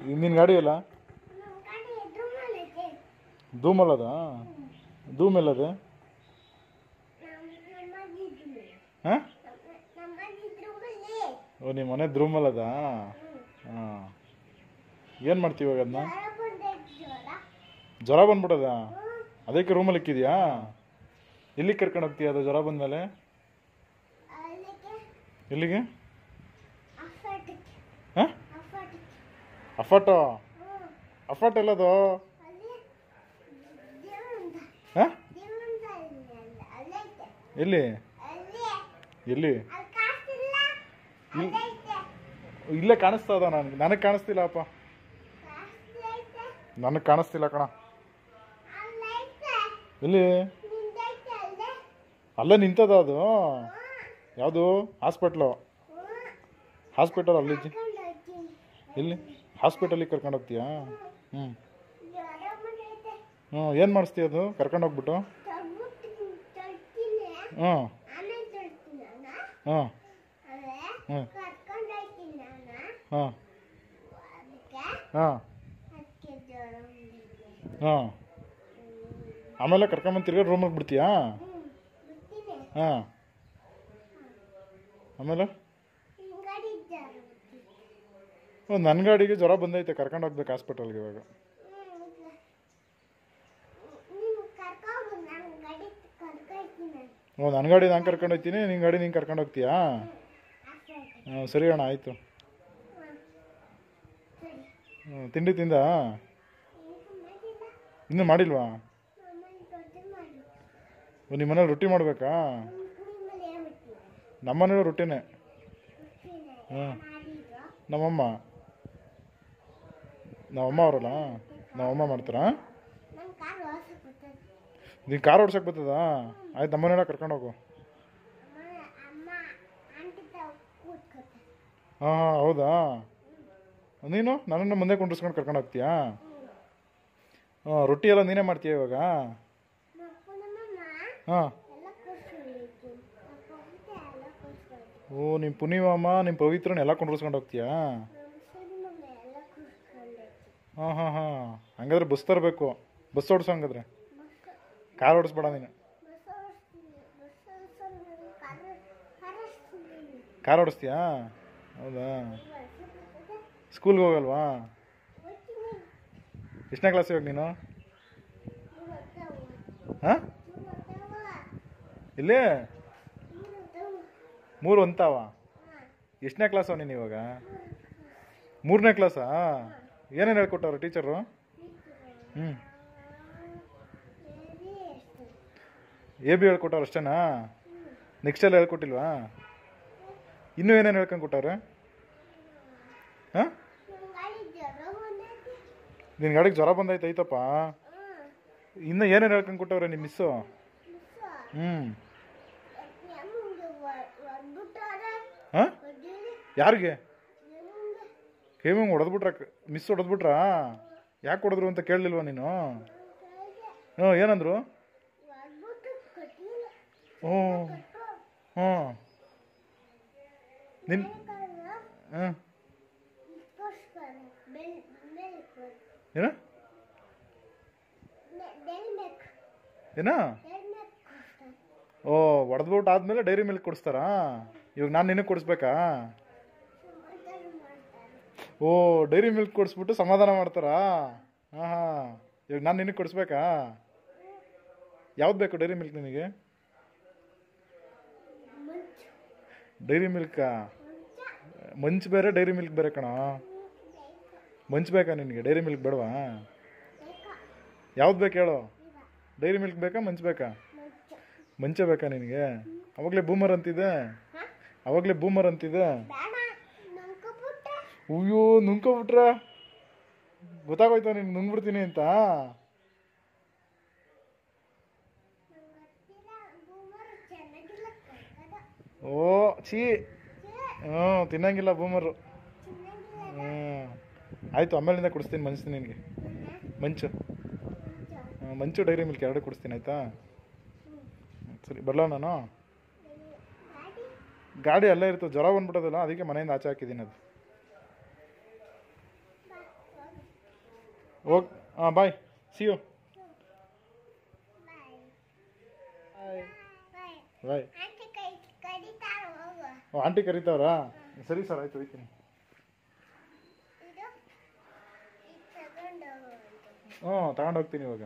ನಿನ್ನ ಗಾಡಿ ಅಲ್ಲ ಧೂಮಲ್ಲದ ಧೂಮ್ ಎಲ್ಲದೆ ಹಾಂ ಓ ನಿಮ್ಮ ಮನೆ ಧೂಮಲ್ಲದ ಹಾಂ ಏನು ಮಾಡ್ತೀವಿ ಇವಾಗ ಅದನ್ನ ಜ್ವರ ಬಂದ್ಬಿಟ್ಟದ ಅದಕ್ಕೆ ರೂಮಲ್ಲಿ ಇಕ್ಕಿದ್ಯಾ ಎಲ್ಲಿಗೆ ಕರ್ಕೊಂಡು ಹೋಗ್ತೀಯ ಅದು ಜ್ವರ ಬಂದಮೇಲೆ ಎಲ್ಲಿಗೆ ಹಾಂ ಅಫಾಟೋ ಅಫಾಟ್ ಎಲ್ಲದು ಹಾಂ ಎಲ್ಲಿ ಎಲ್ಲಿ ಇಲ್ಲೇ ಕಾಣಿಸ್ತಾ ಅದ ನನಗೆ ನನಗೆ ಕಾಣಿಸ್ತಿಲ್ಲಪ್ಪ ನನಗೆ ಕಾಣಿಸ್ತಿಲ್ಲ ಕಣ ಎಲ್ಲಿ ಅಲ್ಲೇ ನಿಂತದ ಅದು ಯಾವುದು ಹಾಸ್ಪಿಟ್ಲು ಹಾಸ್ಪಿಟಲ್ ಅಲ್ಲಿ ಎಲ್ಲಿ ಹಾಸ್ಪಿಟಲಿಗೆ ಕರ್ಕೊಂಡು ಹೋಗ್ತೀಯಾ ಹ್ಞೂ ಹ್ಞೂ ಏನು ಮಾಡಿಸ್ತೀಯ ಅದು ಕರ್ಕೊಂಡು ಹೋಗ್ಬಿಟ್ಟು ಹ್ಞೂ ಹ್ಞೂ ಹ್ಞೂ ಹಾಂ ಹಾಂ ಹಾಂ ಆಮೇಲೆ ಕರ್ಕೊಂಬಂದು ತಿರ್ಗಾ ರೂಮಿಗೆ ಬಿಡ್ತೀಯಾ ಹಾಂ ಆಮೇಲೆ ಓ ನನ್ನ ಗಾಡಿಗೆ ಜ್ವರ ಬಂದೈತೆ ಕರ್ಕೊಂಡು ಹೋಗ್ಬೇಕು ಹಾಸ್ಪಿಟಲ್ಗೆ ಇವಾಗ ಓ ನನ್ನ ಗಾಡಿ ನಾನು ಕರ್ಕೊಂಡು ಹೋಗ್ತೀನಿ ನಿನ್ನ ಗಾಡಿ ನೀನು ಕರ್ಕೊಂಡು ಹೋಗ್ತೀಯಾ ಹಾಂ ಸರಿ ಅಣ್ಣ ಆಯಿತು ಹ್ಞೂ ತಿಂಡಿ ತಿಂದ ಇನ್ನೂ ಮಾಡಿಲ್ವಾ ಓ ನಿಮ್ಮ ಮನೇಲಿ ರೊಟ್ಟಿ ಮಾಡಬೇಕಾ ನಮ್ಮ ಮನೇಲಿ ರೊಟ್ಟಿನೇ ಹ್ಞೂ ನಮ್ಮಮ್ಮ ನಮ್ಮಮ್ಮ ಅವರಲ್ಲ ನಮ್ಮಮ್ಮ ಮಾಡ್ತಾರಾ ನೀನು ಕಾರ್ ಓಡ್ಸಕ್ಕೆ ಬರ್ತದ ಆಯ್ತು ನಮ್ಮನೆಲ್ಲ ಕರ್ಕೊಂಡು ಹೋಗು ಹಾಂ ಹಾಂ ಹೌದಾ ನೀನು ನನ್ನನ್ನು ಮುಂದೆ ಕುಂಡ್ರಿಸ್ಕೊಂಡು ಕರ್ಕೊಂಡು ಹೋಗ್ತೀಯಾ ಹಾಂ ರೊಟ್ಟಿ ಎಲ್ಲ ನೀನೇ ಮಾಡ್ತೀಯ ಇವಾಗ ಹಾಂ ಓ ನಿಮ್ಮ ಪುನಿಮಮ್ಮ ನಿಮ್ಮ ಪವಿತ್ರನ ಎಲ್ಲ ಕುಂಡ್ರಿಸ್ಕೊಂಡು ಹೋಗ್ತೀಯಾ ಹಾಂ ಹಾಂ ಹಾಂ ಹಂಗಾದ್ರೆ ಬಸ್ ತರಬೇಕು ಬಸ್ ಓಡಿಸೋ ಹಂಗಾದ್ರೆ ಕಾರ್ ಓಡಿಸ್ಬೇಡ ನೀನು ಕಾರ್ ಓಡಿಸ್ತೀಯಾ ಹೌದಾ ಸ್ಕೂಲ್ಗೆ ಹೋಗಲ್ವಾ ಎಷ್ಟನೇ ಕ್ಲಾಸ್ ಇವಾಗ ನೀನು ಹಾಂ ಇಲ್ಲಿ ಮೂರು ಅಂತಾವ ಎಷ್ಟನೇ ಕ್ಲಾಸವ ನೀನು ಇವಾಗ ಮೂರನೇ ಕ್ಲಾಸಾ ಏನೇನು ಹೇಳ್ಕೊಟ್ಟವ್ರು ಟೀಚರು ಹ್ಞೂ ಎ ಬಿ ಹೇಳ್ಕೊಟ್ಟವ್ರು ಅಷ್ಟೇನಾ ನೆಕ್ಸ್ಟ್ ಎಲ್ಲ ಹೇಳ್ಕೊಟ್ಟಿಲ್ವಾ ಇನ್ನೂ ಏನೇನು ಹೇಳ್ಕೊಂಡು ಕೊಟ್ಟವ್ರೆ ಹಾಂ ನಿನ್ನ ಗಾಡಿಗೆ ಜ್ವರ ಬಂದೈತೆ ಐತಪ್ಪ ಇನ್ನು ಏನೇನು ಹೇಳ್ಕೊಂಡು ಕೊಟ್ಟವ್ರೆ ನಿಮ್ಮ ಮಿಸ್ಸು ಹ್ಞೂ ಹಾಂ ಯಾರಿಗೆ ಹೇಮಂಗ್ ಹೊಡೆದ್ಬಿಟ್ರ ಮಿಸ್ ಹೊಡೆದ್ಬಿಟ್ರಾ ಯಾಕೆ ಹೊಡೆದ್ರು ಅಂತ ಕೇಳಲಿಲ್ವಾ ನೀನು ಹ್ಞೂ ಏನಂದ್ರು ಹ್ಞೂ ಹ್ಞೂ ನಿನ್ ಹಾಂ ಏನ ಏನ ಓ ಹೊಡೆದ್ಬಿಟ್ಟು ಆದ್ಮೇಲೆ ಡೈರಿ ಮಿಲ್ಕ್ ಕೊಡಿಸ್ತಾರಾ ಇವಾಗ ನಾನು ನಿನಗೆ ಕೊಡಿಸ್ಬೇಕಾ ಓ ಡೈರಿ ಮಿಲ್ಕ್ ಕೊಡಿಸ್ಬಿಟ್ಟು ಸಮಾಧಾನ ಮಾಡ್ತಾರಾ ಹಾಂ ಹಾಂ ಇವಾಗ ನಾನು ನಿನಗೆ ಕೊಡಿಸ್ಬೇಕಾ ಯಾವ್ದು ಬೇಕು ಡೈರಿ ಮಿಲ್ಕ್ ನಿನಗೆ ಡೈರಿ ಮಿಲ್ಕಾ ಮಂಚ್ ಬೇರೆ ಡೈರಿ ಮಿಲ್ಕ್ ಬೇರೆ ಕಣ ಮಂಚ್ ಬೇಕಾ ನಿನಗೆ ಡೈರಿ ಮಿಲ್ಕ್ ಬೇಡವಾ ಯಾವ್ದು ಬೇಕು ಹೇಳು ಡೈರಿ ಮಿಲ್ಕ್ ಬೇಕಾ ಮಂಚ್ ಬೇಕಾ ಮಂಚ ಬೇಕಾ ನಿನಗೆ ಅವಾಗಲೇ ಬೂಮರ್ ಅಂತಿದೆ ಅವಾಗಲೇ ಬೂಮರ್ ಅಂತಿದೆ ಅಯ್ಯೋ ನುಂಗ್ಕೊಬಿಟ್ರ ಗೊತ್ತಾಗೋಯ್ತಾ ನೀನು ನುಂಗ್ಬಿಡ್ತೀನಿ ಅಂತ ಓ ಛೀ ಹ್ಞೂ ತಿನ್ನಂಗಿಲ್ಲ ಬೂಮರು ಹ್ಞೂ ಆಯಿತು ಆಮೇಲಿಂದ ಕೊಡಿಸ್ತೀನಿ ಮನ್ಸು ನಿನಗೆ ಮಂಚು ಹ್ಮ್, ಮಂಚು ಡೈರಿ ಮಿಲ್ಕ್ ಎರಡು ಕೊಡಿಸ್ತೀನಿ ಆಯಿತಾ ಸರಿ ಬರಲ ನಾನು ಗಾಡಿ ಅಲ್ಲೇ ಇರ್ತದೆ ಜ್ವರ ಬಂದ್ಬಿಟ್ಟದಲ್ಲ ಅದಕ್ಕೆ ಮನೆಯಿಂದ ಆಚೆ ಹಾಕಿದ್ದೀನಿ ಅದು ಓಕೆ ಹಾಂ bye see you bye bye bye bye aunty ಕೈ ಕಡಿತಾರ ಹೋಗು ಓ ಆಂಟಿ ಕರೀತಾವ್ರಾ ಸರಿ ಸರ್ ಆಯ್ತು ಹೋಯ್ತೀನಿ ಇದು ಇದು ತಗೊಂಡು ಹೋಗು ಹ್ಞೂ ತಗೊಂಡು ಹೋಗ್ತೀನಿ ಇವಾಗ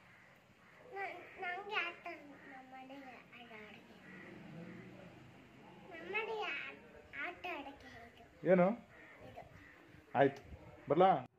ನಂಗೆ ಆಟ ನಮ್ಮನೆಗೆ ಆಟ ಆಡಕ್ಕೆ ನಮ್ಮನೆಗೆ ಆಟ ಆಡಕ್ಕೆ ಹೇಳು ಏನು ಇದು ಆಯ್ತು ಬರಲಾ